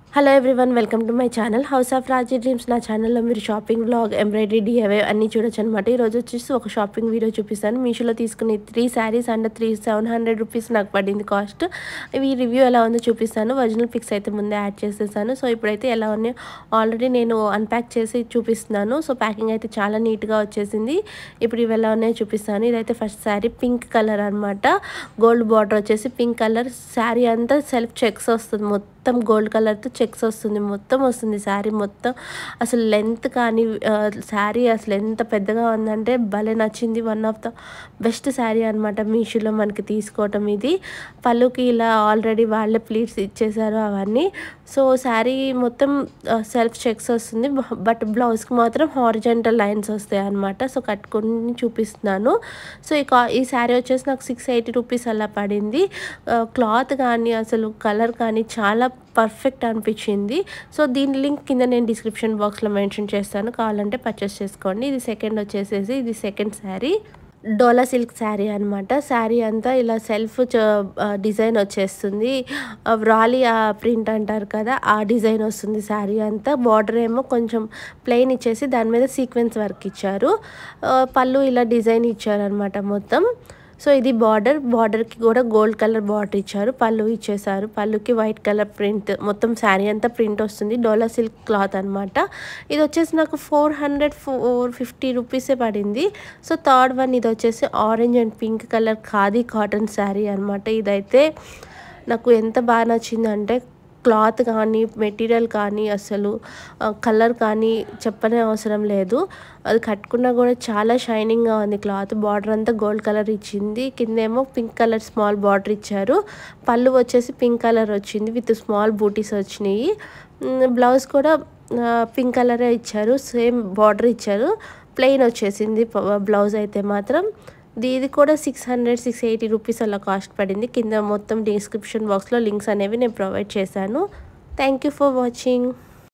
hello everyone welcome to my channel house of Raji dreams నా ఛానల్లో మీరు షాపింగ్ బ్లాగ్ ఎంబ్రాయిడరీ డిఐవై అన్నీ చూడొచ్చు అనమాట ఈరోజు వచ్చేసి ఒక షాపింగ్ వీడియో చూపిస్తాను మీషోలో తీసుకుని three saris and three seven hundred rupees నాకు పడింది కాస్ట్ ఇవి రివ్యూ ఎలా ఉందో చూపిస్తాను ఒరిజినల్ పిక్స్ అయితే ముందే యాడ్ చేసేసాను సో ఇప్పుడైతే ఎలా ఉన్నాయో ఆల్రెడీ నేను అన్ప్యాక్ చేసి చూపిస్తున్నాను సో ప్యాకింగ్ అయితే చాలా నీట్గా వచ్చేసింది ఇప్పుడు ఇవి ఎలా ఉన్నాయో చూపిస్తాను ఇదైతే ఫస్ట్ శారీ పింక్ కలర్ అనమాట గోల్డ్ బార్డర్ వచ్చేసి పింక్ కలర్ శారీ అంతా సెల్ఫ్ చెక్స్ వస్తుంది మొత్తం మొత్తం గోల్డ్ కలర్తో చెక్స్ వస్తుంది మొత్తం వస్తుంది శారీ మొత్తం అసలు లెంత్ కానీ శారీ అసలు ఎంత పెద్దగా ఉందంటే భలే నచ్చింది one of the best sari అనమాట మీషోలో మనకి తీసుకోవటం ఇది పళ్ళుకి ఇలా ఆల్రెడీ వాళ్ళే ప్లీట్స్ ఇచ్చేసారు అవన్నీ సో శారీ మొత్తం సెల్ఫ్ చెక్స్ వస్తుంది బట్ బ్లౌజ్కి మాత్రం హారిజెంటల్ లైన్స్ వస్తాయి అనమాట సో కట్టుకొని చూపిస్తున్నాను సో ఈ కా ఈ శారీ వచ్చేసి నాకు సిక్స్ ఎయిటీ రూపీస్ అలా పడింది క్లాత్ కానీ అసలు కలర్ కానీ చాలా పర్ఫెక్ట్ అనిపించింది సో దీని లింక్ కింద నేను డిస్క్రిప్షన్ బాక్స్లో మెన్షన్ చేస్తాను కావాలంటే పర్చేస్ చేసుకోండి ఇది సెకండ్ వచ్చేసేసి ఇది సెకండ్ శారీ డోలా సిల్క్ శారీ అనమాట శారీ అంతా ఇలా సెల్ఫ్ డిజైన్ వచ్చేస్తుంది రాలీ ఆ ప్రింట్ అంటారు కదా ఆ డిజైన్ వస్తుంది శారీ అంతా బార్డర్ ఏమో కొంచెం ప్లెయిన్ ఇచ్చేసి దాని మీద సీక్వెన్స్ వర్క్ ఇచ్చారు పళ్ళు ఇలా డిజైన్ ఇచ్చారనమాట మొత్తం సో ఇది బార్డర్ బార్డర్కి కూడా గోల్డ్ కలర్ బార్డర్ ఇచ్చారు పళ్ళు ఇచ్చేసారు పళ్ళుకి వైట్ కలర్ ప్రింట్ మొత్తం శారీ అంతా ప్రింట్ వస్తుంది డోలా సిల్క్ క్లాత్ అనమాట ఇది వచ్చేసి నాకు ఫోర్ హండ్రెడ్ ఫోర్ ఫిఫ్టీ రూపీసే పడింది సో థర్డ్ వన్ ఇది వచ్చేసి orange and pink colour khadi cotton sari అనమాట ఇదైతే నాకు ఎంత బాగా నచ్చిందంటే క్లాత్ కానీ మెటీరియల్ కానీ అసలు కలర్ కానీ చెప్పనే అవసరం లేదు అది కట్టుకున్నా కూడా చాలా షైనింగ్గా ఉంది క్లాత్ బార్డర్ అంతా గోల్డ్ కలర్ ఇచ్చింది కిందేమో పింక్ కలర్ స్మాల్ బార్డర్ ఇచ్చారు పళ్ళు వచ్చేసి పింక్ కలర్ వచ్చింది విత్ స్మాల్ బూటీస్ వచ్చినాయి బ్లౌజ్ కూడా పింక్ కలరే ఇచ్చారు సేమ్ బార్డర్ ఇచ్చారు ప్లెయిన్ వచ్చేసింది బ్లౌజ్ అయితే మాత్రం ఇది కూడా six hundred six eighty rupees అలా కాస్ట్ పడింది కింద మొత్తం డిస్క్రిప్షన్ బాక్స్లో లింక్స్ అనేవి నేను ప్రొవైడ్ చేశాను థ్యాంక్ యూ ఫర్ వాచింగ్